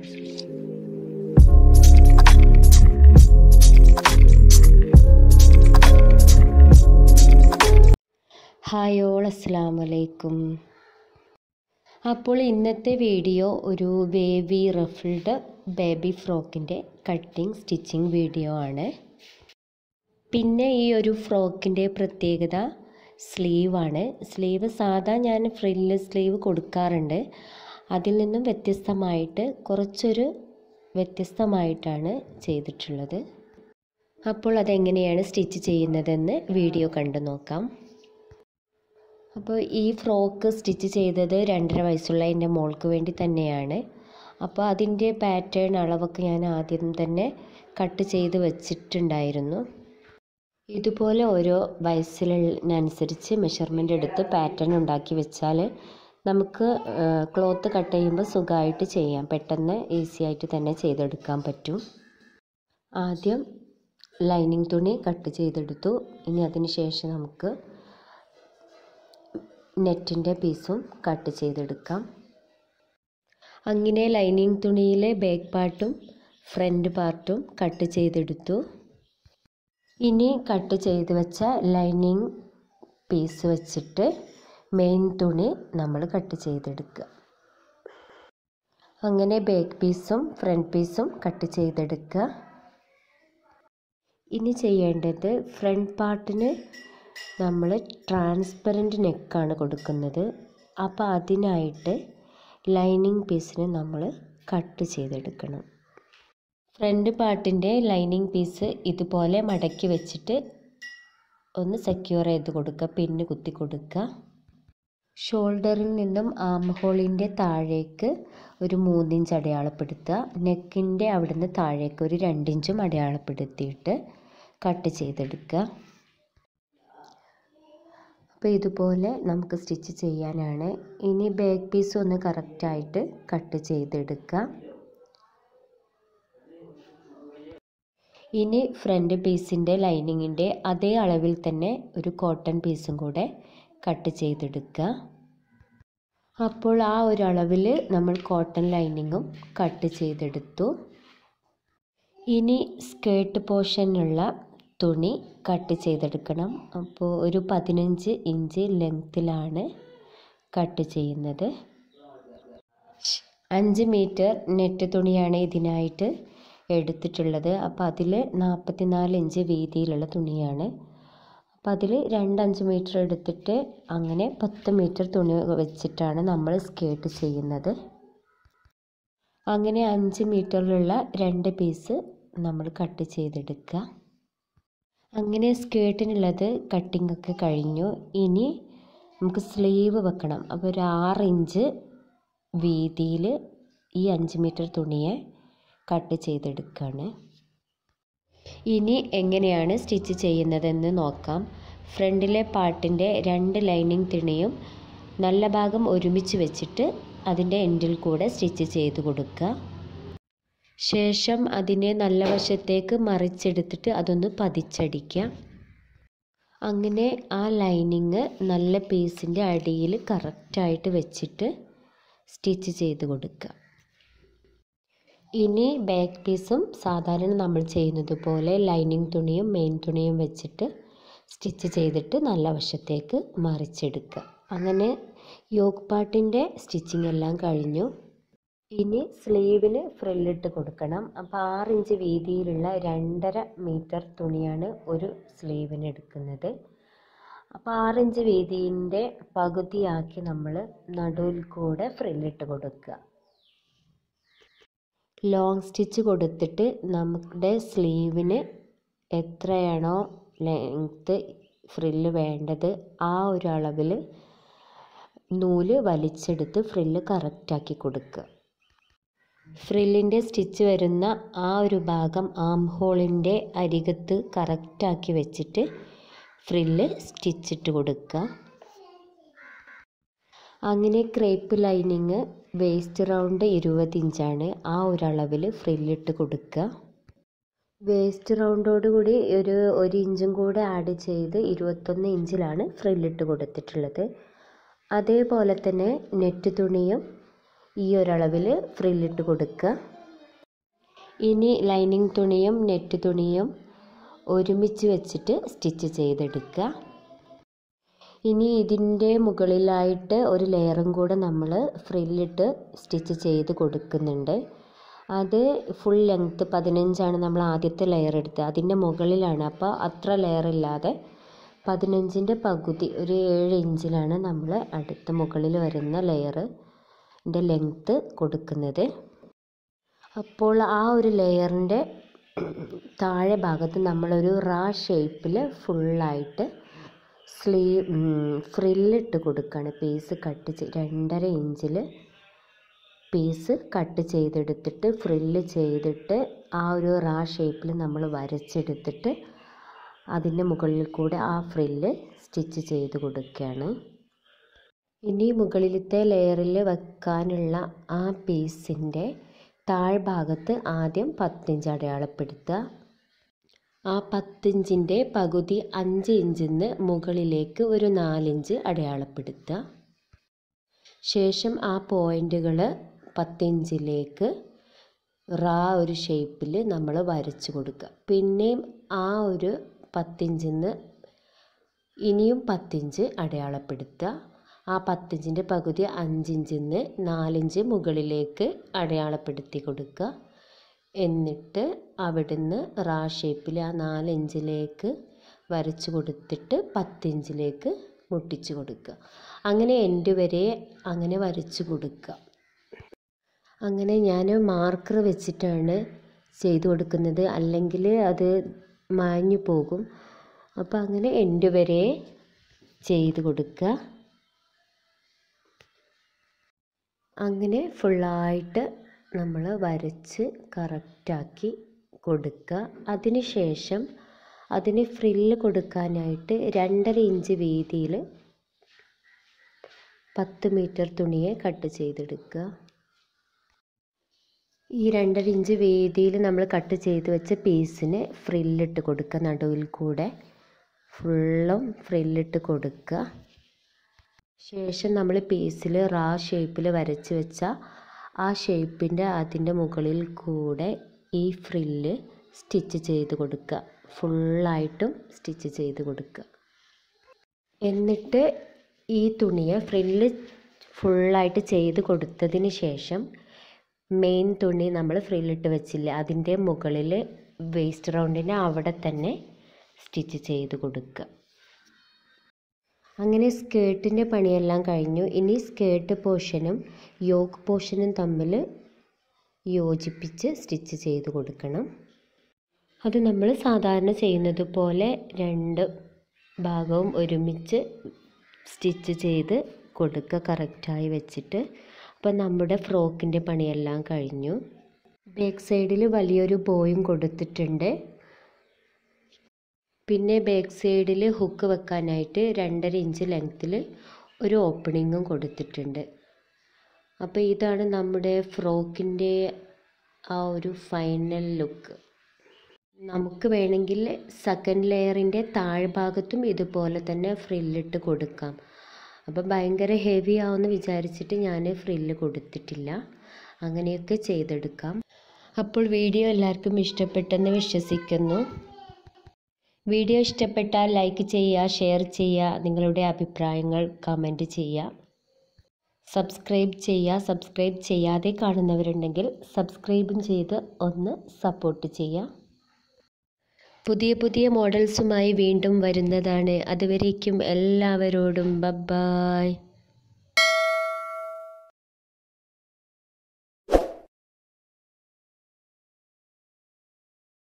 hi all അസ്സാം വലൈക്കും അപ്പോൾ ഇന്നത്തെ വീഡിയോ ഒരു വേവി റഫിൾഡ് ബേബി ഫ്രോക്കിൻ്റെ കട്ടിങ് സ്റ്റിച്ചിങ് വീഡിയോ ആണ് പിന്നെ ഈ ഒരു ഫ്രോക്കിൻ്റെ പ്രത്യേകത സ്ലീവാണ് സ്ലീവ് സാധാ ഞാൻ ഫ്രില്ല് സ്ലീവ് കൊടുക്കാറുണ്ട് അതിൽ നിന്നും വ്യത്യസ്തമായിട്ട് കുറച്ചൊരു വ്യത്യസ്തമായിട്ടാണ് ചെയ്തിട്ടുള്ളത് അപ്പോൾ അതെങ്ങനെയാണ് സ്റ്റിച്ച് ചെയ്യുന്നതെന്ന് വീഡിയോ കണ്ടു നോക്കാം അപ്പോൾ ഈ ഫ്രോക്ക് സ്റ്റിച്ച് ചെയ്തത് രണ്ടര വയസ്സുള്ള എൻ്റെ മോൾക്ക് വേണ്ടി തന്നെയാണ് അപ്പോൾ അതിൻ്റെ പാറ്റേൺ അളവൊക്കെ ഞാൻ ആദ്യം തന്നെ കട്ട് ചെയ്ത് വെച്ചിട്ടുണ്ടായിരുന്നു ഇതുപോലെ ഓരോ വയസ്സിനനുസരിച്ച് മെഷർമെൻ്റ് എടുത്ത് പാറ്റേൺ ഉണ്ടാക്കി വെച്ചാൽ നമുക്ക് ക്ലോത്ത് കട്ട് ചെയ്യുമ്പോൾ സുഖമായിട്ട് ചെയ്യാം പെട്ടെന്ന് ഈസി ആയിട്ട് തന്നെ ചെയ്തെടുക്കാൻ പറ്റും ആദ്യം ലൈനിങ് തുണി കട്ട് ചെയ്തെടുത്തു ഇനി അതിന് ശേഷം നമുക്ക് നെറ്റിൻ്റെ പീസും കട്ട് ചെയ്തെടുക്കാം അങ്ങനെ ലൈനിങ് തുണിയിലെ ബാക്ക് പാർട്ടും ഫ്രണ്ട് പാർട്ടും കട്ട് ചെയ്തെടുത്തു ഇനി കട്ട് ചെയ്ത് വെച്ച ലൈനിങ് പീസ് വെച്ചിട്ട് മെയിൻ തുണി നമ്മൾ കട്ട് ചെയ്തെടുക്കുക അങ്ങനെ ബാക്ക് പീസും ഫ്രണ്ട് പീസും കട്ട് ചെയ്തെടുക്കുക ഇനി ചെയ്യേണ്ടത് ഫ്രണ്ട് പാർട്ടിന് നമ്മൾ ട്രാൻസ്പെറൻറ്റ് നെക്കാണ് കൊടുക്കുന്നത് അപ്പോൾ അതിനായിട്ട് ലൈനിങ് പീസിന് നമ്മൾ കട്ട് ചെയ്തെടുക്കണം ഫ്രണ്ട് പാർട്ടിൻ്റെ ലൈനിങ് പീസ് ഇതുപോലെ മടക്കി വെച്ചിട്ട് ഒന്ന് സെക്യൂർ ചെയ്ത് കൊടുക്കുക പിന്ന് കുത്തി കൊടുക്കുക ഷോൾഡറിൽ നിന്നും ആം ഹോളിൻ്റെ താഴേക്ക് ഒരു മൂന്നിഞ്ച് അടയാളപ്പെടുത്തുക നെക്കിൻ്റെ അവിടുന്ന് താഴേക്ക് ഒരു രണ്ടിഞ്ചും അടയാളപ്പെടുത്തിയിട്ട് കട്ട് ചെയ്തെടുക്കുക അപ്പോൾ ഇതുപോലെ നമുക്ക് സ്റ്റിച്ച് ചെയ്യാനാണ് ഇനി ബാക്ക് പീസ് ഒന്ന് കറക്റ്റായിട്ട് കട്ട് ചെയ്തെടുക്കുക ഇനി ഫ്രണ്ട് പീസിൻ്റെ ലൈനിങ്ങിൻ്റെ അതേ അളവിൽ തന്നെ ഒരു കോട്ടൺ പീസും കൂടെ കട്ട് ചെയ്തെടുക്കുക അപ്പോൾ ആ ഒരു അളവിൽ നമ്മൾ കോട്ടൺ ലൈനിങ്ങും കട്ട് ചെയ്തെടുത്തു ഇനി സ്കേർട്ട് പോർഷനുള്ള തുണി കട്ട് ചെയ്തെടുക്കണം അപ്പോൾ ഒരു പതിനഞ്ച് ഇഞ്ച് ലെങ്ത്തിലാണ് കട്ട് ചെയ്യുന്നത് അഞ്ച് മീറ്റർ നെറ്റ് തുണിയാണ് ഇതിനായിട്ട് എടുത്തിട്ടുള്ളത് അപ്പോൾ അതിൽ നാൽപ്പത്തിനാല് ഇഞ്ച് വീതിയിലുള്ള തുണിയാണ് അപ്പോൾ അതിൽ രണ്ടഞ്ച് മീറ്റർ എടുത്തിട്ട് അങ്ങനെ പത്ത് മീറ്റർ തുണി വെച്ചിട്ടാണ് നമ്മൾ സ്കേർട്ട് ചെയ്യുന്നത് അങ്ങനെ അഞ്ച് മീറ്ററിലുള്ള രണ്ട് പീസ് നമ്മൾ കട്ട് ചെയ്തെടുക്കുക അങ്ങനെ സ്കേർട്ടിനുള്ളത് കട്ടിംഗ് ഒക്കെ കഴിഞ്ഞു ഇനി നമുക്ക് സ്ലീവ് വെക്കണം അപ്പോൾ ഒരു ആറ് ഇഞ്ച് വീതിയിൽ ഈ അഞ്ച് മീറ്റർ തുണിയെ കട്ട് ചെയ്തെടുക്കുകയാണ് ഇനി എങ്ങനെയാണ് സ്റ്റിച്ച് ചെയ്യുന്നതെന്ന് നോക്കാം ഫ്രണ്ടിലെ പാർട്ടിൻ്റെ രണ്ട് ലൈനിങ് തുണിയും നല്ല ഭാഗം ഒരുമിച്ച് വെച്ചിട്ട് അതിൻ്റെ എൻഡിൽ കൂടെ സ്റ്റിച്ച് ചെയ്ത് കൊടുക്കുക ശേഷം അതിനെ നല്ല വശത്തേക്ക് മറിച്ചെടുത്തിട്ട് അതൊന്ന് പതിച്ചടിക്കുക അങ്ങനെ ആ ലൈനിങ് നല്ല പീസിൻ്റെ അടിയിൽ കറക്റ്റായിട്ട് വെച്ചിട്ട് സ്റ്റിച്ച് ചെയ്ത് കൊടുക്കുക ഇനി ബാക്ക് പീസും സാധാരണ നമ്മൾ ചെയ്യുന്നത് പോലെ ലൈനിങ് തുണിയും മെയിൻ തുണിയും വെച്ചിട്ട് സ്റ്റിച്ച് ചെയ്തിട്ട് നല്ല വശത്തേക്ക് മറിച്ചെടുക്കുക അങ്ങനെ യോക്ക് പാട്ടിൻ്റെ സ്റ്റിച്ചിങ് എല്ലാം കഴിഞ്ഞു ഇനി സ്ലീവിന് ഫ്രില്ലിട്ട് കൊടുക്കണം അപ്പോൾ ആറ് ഇഞ്ച് വീതിയിലുള്ള രണ്ടര മീറ്റർ തുണിയാണ് ഒരു സ്ലീവിന് എടുക്കുന്നത് അപ്പോൾ ആറ് ഇഞ്ച് വീതിൻ്റെ പകുതിയാക്കി നമ്മൾ നടുവിൽ കൂടെ ഫ്രില്ലിട്ട് കൊടുക്കുക ലോങ് സ്റ്റിച്ച് കൊടുത്തിട്ട് നമ്മുടെ സ്ലീവിന് എത്രയാണോ ലെങ്ത്ത് ഫ്രില്ല് വേണ്ടത് ആ ഒരു അളവിൽ നൂല് വലിച്ചെടുത്ത് ഫ്രില്ല് കറക്റ്റാക്കി കൊടുക്കുക ഫ്രില്ലിൻ്റെ സ്റ്റിച്ച് വരുന്ന ആ ഒരു ഭാഗം ആം ഹോളിൻ്റെ അരികത്ത് കറക്റ്റാക്കി വെച്ചിട്ട് ഫ്രില്ല് സ്റ്റിച്ചിട്ട് കൊടുക്കുക അങ്ങനെ ക്രേപ്പ് ലൈനിങ് വേസ്റ്റ് റൗണ്ട് ഇരുപത് ഇഞ്ചാണ് ആ ഒരു അളവിൽ ഫ്രില്ലിട്ട് കൊടുക്കുക വേസ്റ്റ് റൗണ്ടോട് കൂടി ഒരു ഒരു ഇഞ്ചും കൂടെ ആഡ് ചെയ്ത് ഇരുപത്തൊന്ന് ഇഞ്ചിലാണ് ഫ്രില്ലിട്ട് കൊടുത്തിട്ടുള്ളത് അതേപോലെ തന്നെ നെറ്റ് തുണിയും ഈ ഒരളവിൽ ഫ്രില്ലിട്ട് കൊടുക്കുക ഇനി ലൈനിങ് തുണിയും നെറ്റ് തുണിയും ഒരുമിച്ച് വെച്ചിട്ട് സ്റ്റിച്ച് ചെയ്തെടുക്കുക ഇനി ഇതിൻ്റെ മുകളിലായിട്ട് ഒരു ലെയറും കൂടെ നമ്മൾ ഫ്രില്ലിട്ട് സ്റ്റിച്ച് ചെയ്ത് കൊടുക്കുന്നുണ്ട് അത് ഫുൾ ലെങ്ത്ത് പതിനഞ്ചാണ് നമ്മൾ ആദ്യത്തെ ലെയർ എടുത്തത് അതിൻ്റെ മുകളിലാണ് അപ്പോൾ അത്ര ലെയർ ഇല്ലാതെ പതിനഞ്ചിൻ്റെ പകുതി ഒരു ഏഴ് ഇഞ്ചിലാണ് നമ്മൾ അടുത്ത മുകളിൽ വരുന്ന ലെയറിൻ്റെ ലെങ്ത്ത് കൊടുക്കുന്നത് അപ്പോൾ ആ ഒരു ലെയറിൻ്റെ താഴെ ഭാഗത്ത് നമ്മളൊരു റാ ഷേപ്പിൽ ഫുള്ളായിട്ട് സ്ലീവ് ഫ്രില്ലിട്ട് കൊടുക്കുകയാണ് പീസ് കട്ട് ചെയ്ത് രണ്ടര ഇഞ്ചിൽ പീസ് കട്ട് ചെയ്തെടുത്തിട്ട് ഫ്രില്ല് ചെയ്തിട്ട് ആ ഒരു റാ ഷേപ്പിൽ നമ്മൾ വരച്ചെടുത്തിട്ട് അതിൻ്റെ മുകളിൽ കൂടെ ആ ഫ്രില്ല് സ്റ്റിച്ച് ചെയ്ത് കൊടുക്കുകയാണ് ഇനി മുകളിലത്തെ ലെയറിൽ വെക്കാനുള്ള ആ പീസിൻ്റെ താഴ്ഭാഗത്ത് ആദ്യം പത്തിഞ്ച് അടയാളപ്പെടുത്തുക ആ പത്തിഞ്ചിൻ്റെ പകുതി അഞ്ച് ഇഞ്ചിൽ നിന്ന് മുകളിലേക്ക് ഒരു നാലിഞ്ച് അടയാളപ്പെടുത്തുക ശേഷം ആ പോയിൻ്റുകൾ പത്തിഞ്ചിലേക്ക് റാ ഒരു ഷേപ്പിൽ നമ്മൾ വരച്ച് കൊടുക്കുക പിന്നെയും ആ ഒരു പത്തിഞ്ചിൽ നിന്ന് ഇനിയും പത്തിഞ്ച് അടയാളപ്പെടുത്തുക ആ പത്തിഞ്ചിൻ്റെ പകുതി അഞ്ചിഞ്ചിൽ നിന്ന് നാലിഞ്ച് മുകളിലേക്ക് അടയാളപ്പെടുത്തി കൊടുക്കുക എന്നിട്ട് അവിടുന്ന് റാ ഷേപ്പിൽ ആ നാലിഞ്ചിലേക്ക് വരച്ച് കൊടുത്തിട്ട് പത്തിഞ്ചിലേക്ക് മുട്ടിച്ച് കൊടുക്കുക അങ്ങനെ എൻഡ് വരെ അങ്ങനെ വരച്ച് കൊടുക്കുക അങ്ങനെ ഞാൻ മാർക്കർ വെച്ചിട്ടാണ് ചെയ്തു കൊടുക്കുന്നത് അല്ലെങ്കിൽ അത് മാഞ്ഞു പോകും അപ്പോൾ അങ്ങനെ എൻഡ് വരെ ചെയ്ത് കൊടുക്കുക അങ്ങനെ ഫുള്ളായിട്ട് നമ്മൾ വരച്ച് കറക്റ്റാക്കി കൊടുക്കുക അതിന് ശേഷം അതിന് ഫ്രില്ല് കൊടുക്കാനായിട്ട് രണ്ടര ഇഞ്ച് വീതിയിൽ പത്ത് മീറ്റർ തുണിയെ കട്ട് ചെയ്തെടുക്കുക ഈ രണ്ടര ഇഞ്ച് വീതിയിൽ നമ്മൾ കട്ട് ചെയ്ത് വെച്ച പീസിന് ഫ്രില്ലിട്ട് കൊടുക്കുക നടുവിൽ കൂടെ ഫുള്ളും ഫ്രില്ലിട്ട് കൊടുക്കുക ശേഷം നമ്മൾ പീസിൽ റാ ഷേപ്പിൽ വരച്ച് വെച്ച ആ ഷേപ്പിൻ്റെ അതിൻ്റെ മുകളിൽ കൂടെ ഈ ഫ്രില്ല് സ്റ്റിച്ച് ചെയ്ത് കൊടുക്കുക ഫുള്ളായിട്ടും സ്റ്റിച്ച് ചെയ്ത് കൊടുക്കുക എന്നിട്ട് ഈ തുണിയെ ഫ്രില്ല് ഫുള്ളായിട്ട് ചെയ്ത് കൊടുത്തതിന് ശേഷം മെയിൻ തുണി നമ്മൾ ഫ്രില്ലിട്ട് വെച്ചില്ല അതിൻ്റെ മുകളിൽ വേസ്റ്റ് റൗണ്ടിന് അവിടെ തന്നെ സ്റ്റിച്ച് ചെയ്ത് കൊടുക്കുക അങ്ങനെ സ്കേർട്ടിൻ്റെ പണിയെല്ലാം കഴിഞ്ഞു ഇനി സ്കേർട്ട് പോർഷനും യോക്ക് പോർഷനും തമ്മിൽ യോജിപ്പിച്ച് സ്റ്റിച്ച് ചെയ്ത് കൊടുക്കണം അത് നമ്മൾ സാധാരണ ചെയ്യുന്നത് പോലെ രണ്ട് ഭാഗവും ഒരുമിച്ച് സ്റ്റിച്ച് ചെയ്ത് കൊടുക്കുക കറക്റ്റായി വെച്ചിട്ട് അപ്പം നമ്മുടെ ഫ്രോക്കിൻ്റെ പണിയെല്ലാം കഴിഞ്ഞു ബാക്ക് സൈഡിൽ വലിയൊരു ബോയും കൊടുത്തിട്ടുണ്ട് പിന്നെ ബാക്ക് സൈഡിൽ ഹുക്ക് വെക്കാനായിട്ട് രണ്ടര ഇഞ്ച് ലെങ്ത്തിൽ ഒരു ഓപ്പണിങ്ങും കൊടുത്തിട്ടുണ്ട് അപ്പോൾ ഇതാണ് നമ്മുടെ ഫ്രോക്കിൻ്റെ ആ ഒരു ഫൈനൽ ലുക്ക് നമുക്ക് വേണമെങ്കിൽ സെക്കൻഡ് ലെയറിൻ്റെ താഴ്ഭാഗത്തും ഇതുപോലെ തന്നെ ഫ്രില്ലിട്ട് കൊടുക്കാം അപ്പം ഭയങ്കര ഹെവി ആവുമെന്ന് വിചാരിച്ചിട്ട് ഞാൻ ഫ്രില്ല് കൊടുത്തിട്ടില്ല അങ്ങനെയൊക്കെ ചെയ്തെടുക്കാം അപ്പോൾ വീഡിയോ എല്ലാവർക്കും ഇഷ്ടപ്പെട്ടെന്ന് വിശ്വസിക്കുന്നു വീഡിയോ ഇഷ്ടപ്പെട്ടാൽ ലൈക്ക് ചെയ്യുക ഷെയർ ചെയ്യുക നിങ്ങളുടെ അഭിപ്രായങ്ങൾ കമൻറ്റ് ചെയ്യുക സബ്സ്ക്രൈബ് ചെയ്യുക സബ്സ്ക്രൈബ് ചെയ്യാതെ കാണുന്നവരുണ്ടെങ്കിൽ സബ്സ്ക്രൈബും ചെയ്ത് ഒന്ന് സപ്പോർട്ട് ചെയ്യുക പുതിയ പുതിയ മോഡൽസുമായി വീണ്ടും വരുന്നതാണ് അതുവരേക്കും എല്ലാവരോടും ബബായ്